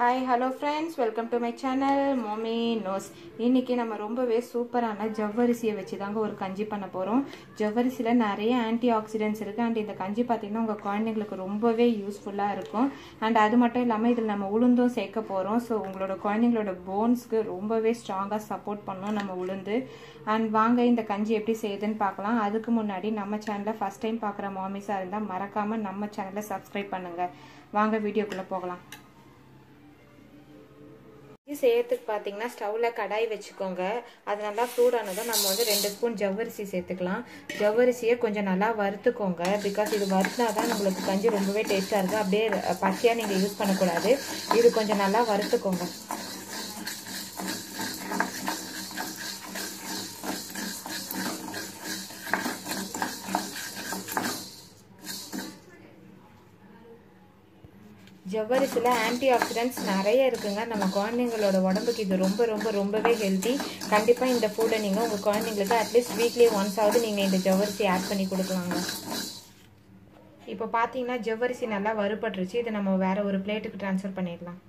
hi hello friends welcome to my channel Mommy Knows இன்னைக்கு நம்ம ரொம்பவே சூப்பரான ஜவ்வரிசியை வச்சு தாங்க ஒரு கஞ்சி பண்ண போகிறோம் ஜவ்வரிசியில் நிறைய ஆன்டி ஆக்சிடென்ட்ஸ் இருக்குது அண்ட் இந்த கஞ்சி பார்த்தீங்கன்னா உங்கள் குழந்தைங்களுக்கு ரொம்பவே யூஸ்ஃபுல்லாக இருக்கும் அண்ட் அது மட்டும் இல்லாமல் இதில் நம்ம உளுந்தும் சேர்க்க போகிறோம் ஸோ உங்களோட குழந்தைங்களோட போன்ஸ்க்கு ரொம்பவே ஸ்ட்ராங்காக சப்போர்ட் பண்ணோம் நம்ம உளுந்து அண்ட் வாங்க இந்த கஞ்சி எப்படி செய்யுதுன்னு பார்க்கலாம் அதுக்கு முன்னாடி நம்ம சேனலை ஃபஸ்ட் டைம் பார்க்குற மாமிஸாக இருந்தால் மறக்காமல் நம்ம சேனலை சப்ஸ்கிரைப் பண்ணுங்கள் வாங்க வீடியோக்குள்ளே போகலாம் இது செய்யறதுக்கு பார்த்தீங்கன்னா ஸ்டவ்வில் கடாய் வச்சுக்கோங்க அது நல்லா சூடானதும் நம்ம வந்து ரெண்டு ஸ்பூன் ஜவ்வரிசி சேர்த்துக்கலாம் ஜவ்வரிசியை கொஞ்சம் நல்லா வறுத்துக்கோங்க பிகாஸ் இது வறுத்தினா தான் நம்மளுக்கு கஞ்சி ரொம்பவே டேஸ்ட்டாக இருக்குது அப்படியே பச்சையாக நீங்கள் யூஸ் பண்ணக்கூடாது இது கொஞ்சம் நல்லா வறுத்துக்கோங்க ஜவ்வரிசியில் ஆன்டி ஆக்சிடென்ட்ஸ் நிறைய இருக்குங்க நம்ம குழந்தைங்களோட உடம்புக்கு இது ரொம்ப ரொம்ப ரொம்பவே ஹெல்த்தி கண்டிப்பாக இந்த ஃபுட்டை நீங்கள் உங்கள் குழந்தைங்களுக்கு அட்லீஸ்ட் வீக்லி ஒன்ஸ் ஆகுது நீங்கள் இந்த ஜவ்வரிசி ஆட் பண்ணி கொடுக்கலாங்க இப்போ பார்த்தீங்கன்னா ஜவ்வரிசி நல்லா வறுபட்டுருச்சு இதை நம்ம வேற ஒரு பிளேட்டுக்கு ட்ரான்ஸ்ஃபர் பண்ணிடலாம்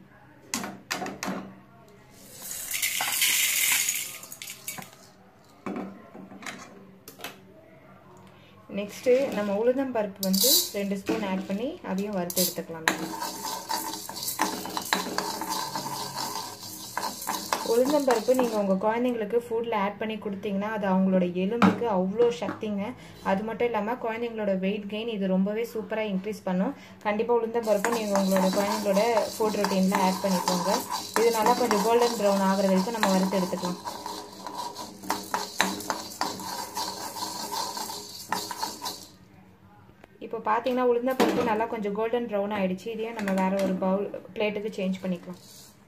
நெக்ஸ்ட்டு நம்ம உளுந்தம்பருப்பு வந்து ரெண்டு ஸ்பூன் ஆட் பண்ணி அதையும் வறுத்து எடுத்துக்கலாம் உளுந்தம்பருப்பு நீங்கள் உங்கள் குழந்தைங்களுக்கு ஃபுட்டில் ஆட் பண்ணி கொடுத்தீங்கன்னா அது அவங்களோட எலும்புக்கு அவ்வளோ சக்திங்க அது மட்டும் இல்லாமல் குழந்தைங்களோட வெயிட் கெயின் இது ரொம்பவே சூப்பராக இன்க்ரீஸ் பண்ணும் கண்டிப்பாக உளுந்தம்பருப்பு நீங்கள் உங்களோட குழந்தைங்களோட ஃபுட் ரொட்டீனில் ஆட் பண்ணிக்கோங்க இது நல்லா கொஞ்சம் கோல்டன் ப்ரௌன் ஆகிற வரைக்கும் நம்ம வறுத்து எடுத்துக்கலாம் இப்போ பார்த்தீங்கன்னா உளுந்த பருப்பு நல்லா கொஞ்சம் கோல்டன் ப்ரௌன் ஆகிடுச்சு இதையும் நம்ம வேற ஒரு பவுல் பிளேட்டுக்கு சேஞ்ச் பண்ணிக்கலாம்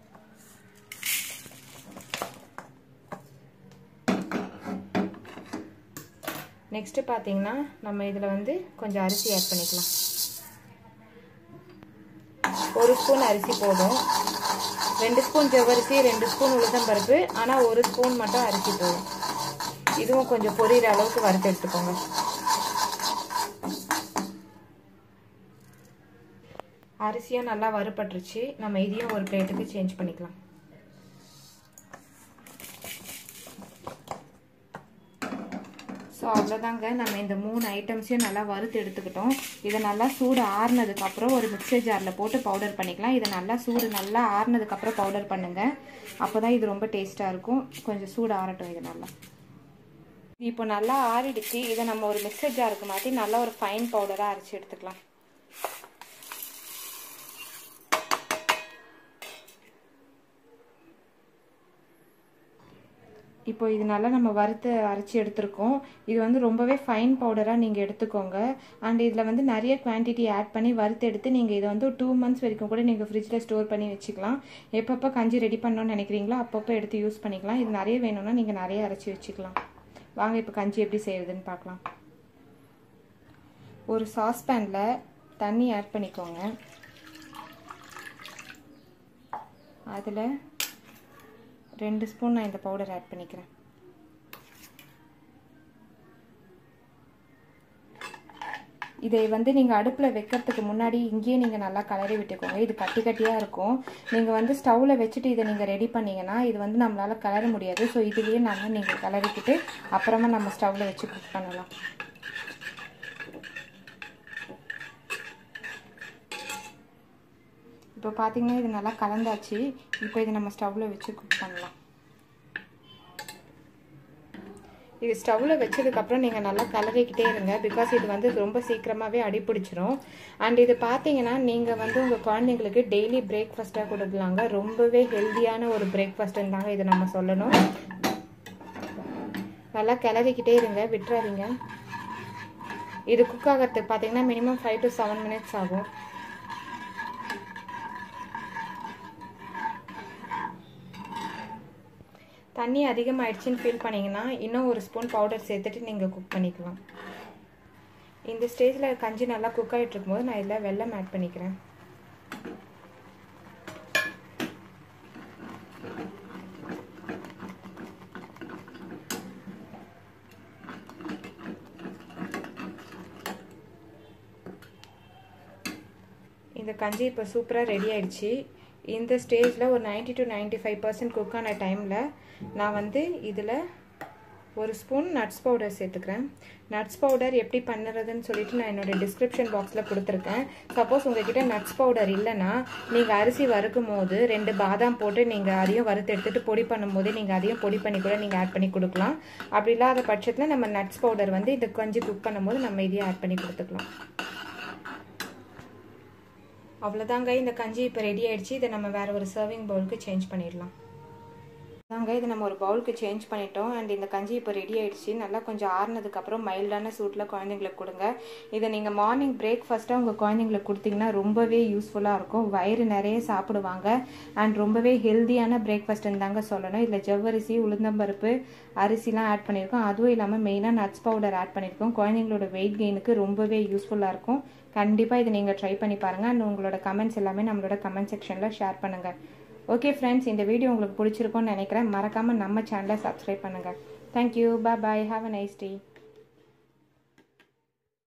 நெக்ஸ்ட்டு பார்த்தீங்கன்னா நம்ம இதில் வந்து கொஞ்சம் அரிசி ஆட் பண்ணிக்கலாம் ஒரு ஸ்பூன் அரிசி போதும் ரெண்டு ஸ்பூன் ஜவ்வரிசி ரெண்டு ஸ்பூன் உளுத்தம்பருப்பு ஆனால் ஒரு ஸ்பூன் மட்டும் அரிசி போதும் இதுவும் கொஞ்சம் பொரியிற அளவுக்கு வறுத்து எடுத்துக்கோங்க அரிசியும் நல்லா வறுபட்டுருச்சு நம்ம இதையும் ஒரு பிளேட்டுக்கு சேஞ்ச் பண்ணிக்கலாம் ஸோ அவ்வளோதாங்க நம்ம இந்த மூணு ஐட்டம்ஸையும் நல்லா வறுத்து எடுத்துக்கிட்டோம் இதை நல்லா சூடு ஆறுனதுக்கப்புறம் ஒரு மிக்சர் ஜாரில் போட்டு பவுடர் பண்ணிக்கலாம் இதை நல்லா சூடு நல்லா ஆறுனதுக்கப்புறம் பவுடர் பண்ணுங்கள் அப்போ தான் இது ரொம்ப டேஸ்ட்டாக இருக்கும் கொஞ்சம் சூடு ஆறட்டும் இது நல்லா இப்போ நல்லா ஆறிடுச்சு இதை நம்ம ஒரு மிக்சர் ஜாருக்கு மாற்றி நல்லா ஒரு ஃபைன் பவுடராக அரைச்சி எடுத்துக்கலாம் இப்போ இது நல்லா நம்ம வறுத்து அரைச்சி எடுத்திருக்கோம் இது வந்து ரொம்பவே ஃபைன் பவுடராக நீங்கள் எடுத்துக்கோங்க அண்ட் இதில் வந்து நிறைய குவான்டிட்டி ஆட் பண்ணி வறுத்து எடுத்து நீங்கள் இதை வந்து டூ மந்த்ஸ் வரைக்கும் கூட நீங்கள் ஃப்ரிட்ஜில் ஸ்டோர் பண்ணி வச்சுக்கலாம் எப்பப்போ கஞ்சி ரெடி பண்ணணும்னு நினைக்கிறீங்களோ அப்பப்போ எடுத்து யூஸ் பண்ணிக்கலாம் இது நிறைய வேணும்னா நீங்கள் நிறைய அரைச்சி வச்சுக்கலாம் வாங்க இப்போ கஞ்சி எப்படி செய்யுதுன்னு பார்க்கலாம் ஒரு சாஸ்பேனில் தண்ணி ஆட் பண்ணிக்கோங்க அதில் ரெண்டு ஸ்பூன் நான் இந்த பவுடர் ஆட் பண்ணிக்கிறேன் இதை வந்து நீங்கள் அடுப்பில் வைக்கிறதுக்கு முன்னாடி இங்கேயே நீங்கள் நல்லா கலரி விட்டுக்கோங்க இது கட்டி கட்டியாக இருக்கும் நீங்கள் வந்து ஸ்டவ்வில் வச்சுட்டு இதை நீங்கள் ரெடி பண்ணிங்கன்னா இது வந்து நம்மளால் கலர முடியாது ஸோ இதுலேயே நல்லா நீங்கள் கலரிக்கிட்டு அப்புறமா நம்ம ஸ்டவ்வில் வச்சு குக் பண்ணலாம் இப்போ பார்த்தீங்கன்னா இது நல்லா கலந்தாச்சு இப்போ இதை நம்ம ஸ்டவ்வில் வச்சு குக் பண்ணலாம் இது ஸ்டவ்வில் வச்சதுக்கப்புறம் நீங்கள் நல்லா கலரிக்கிட்டே இருங்க பிகாஸ் இது வந்து ரொம்ப சீக்கிரமாகவே அடிப்பிடிச்சிரும் அண்ட் இது பார்த்தீங்கன்னா நீங்கள் வந்து உங்கள் குழந்தைங்களுக்கு டெய்லி பிரேக்ஃபாஸ்ட்டாக கொடுக்கலாங்க ரொம்பவே ஹெல்த்தியான ஒரு பிரேக்ஃபாஸ்ட்டுன்னு தாங்க இதை நம்ம சொல்லணும் நல்லா கிளறிக்கிட்டே இருங்க விட்டுறாதீங்க இது குக் ஆகிறதுக்கு பார்த்தீங்கன்னா minimum five to seven minutes ஆகும் தண்ணி அதிகமாகிடுச்சின்னு ஃபீல் பண்ணிங்கன்னா இன்னும் ஒரு ஸ்பூன் பவுடர் சேர்த்துட்டு நீங்கள் குக் பண்ணிக்கலாம் இந்த ஸ்டேஜில் கஞ்சி நல்லா குக் ஆகிட்டு இருக்கும்போது நான் இதில் வெல்லம் ஆட் பண்ணிக்கிறேன் இந்த கஞ்சி இப்போ சூப்பராக ரெடி ஆயிடுச்சு இந்த ஸ்டேஜில் ஒரு ninety to ninety five percent குக்கான டைமில் நான் வந்து இதில் ஒரு ஸ்பூன் நட்ஸ் பவுடர் சேர்த்துக்கிறேன் நட்ஸ் பவுடர் எப்படி பண்ணுறதுன்னு சொல்லிட்டு நான் என்னோடய டிஸ்கிரிப்ஷன் பாக்ஸில் கொடுத்துருக்கேன் சப்போஸ் உங்ககிட்ட நட்ஸ் பவுடர் இல்லைன்னா நீங்கள் அரிசி வறுக்கும் போது ரெண்டு பாதாம் போட்டு நீங்கள் அதையும் வறுத்து எடுத்துகிட்டு பொடி பண்ணும்போது நீங்கள் அதையும் பொடி பண்ணி கூட நீங்கள் ஆட் பண்ணி கொடுக்கலாம் அப்படி இல்லாத பட்சத்தில் நம்ம நட்ஸ் பவுடர் வந்து இதை கொஞ்சம் குக் பண்ணும்போது நம்ம இதையும் ஆட் பண்ணி கொடுத்துக்கலாம் அவ்வளோதாங்க இந்த கஞ்சி இப்போ ரெடி ஆகிடுச்சு இதை நம்ம வேறு ஒரு சர்விங் பவுலுக்கு சேஞ்ச் பண்ணிடலாம் தாங்க இதை நம்ம ஒரு பவுலுக்கு சேஞ்ச் பண்ணிட்டோம் அண்ட் இந்த கஞ்சி இப்போ ரெடி ஆயிடுச்சு நல்லா கொஞ்சம் ஆறுனதுக்கப்புறம் மைல்டான சூட்டில் குழந்தைங்களுக்கு கொடுங்க இதை நீங்கள் மார்னிங் பிரேக்ஃபாஸ்ட்டாக உங்கள் குழந்தைங்களுக்கு கொடுத்தீங்கன்னா ரொம்பவே யூஸ்ஃபுல்லாக இருக்கும் வயிறு நிறைய சாப்பிடுவாங்க அண்ட் ரொம்பவே ஹெல்த்தியான பிரேக்ஃபாஸ்ட்னு தாங்க சொல்லணும் இதில் ஜவ்வரிசி உளுந்தம்பருப்பு அரிசிலாம் ஆட் பண்ணியிருக்கோம் அதுவும் இல்லாமல் மெயினாக நட்ஸ் பவுடர் ஆட் பண்ணியிருக்கோம் குழந்தைங்களோட வெயிட் கெயினுக்கு ரொம்பவே யூஸ்ஃபுல்லாக இருக்கும் கண்டிப்பாக இதை நீங்கள் ட்ரை பண்ணி பாருங்கள் அண்ட் உங்களோட கமெண்ட்ஸ் எல்லாமே நம்மளோட கமெண்ட் செக்ஷனில் ஷேர் பண்ணுங்கள் ஓகே ஃப்ரெண்ட்ஸ் இந்த வீடியோ உங்களுக்கு பிடிச்சிருக்கும்னு நினைக்கிறேன் மறக்காமல் நம்ம சேனலை சப்ஸ்கிரைப் பண்ணுங்கள் thank you bye bye have a nice day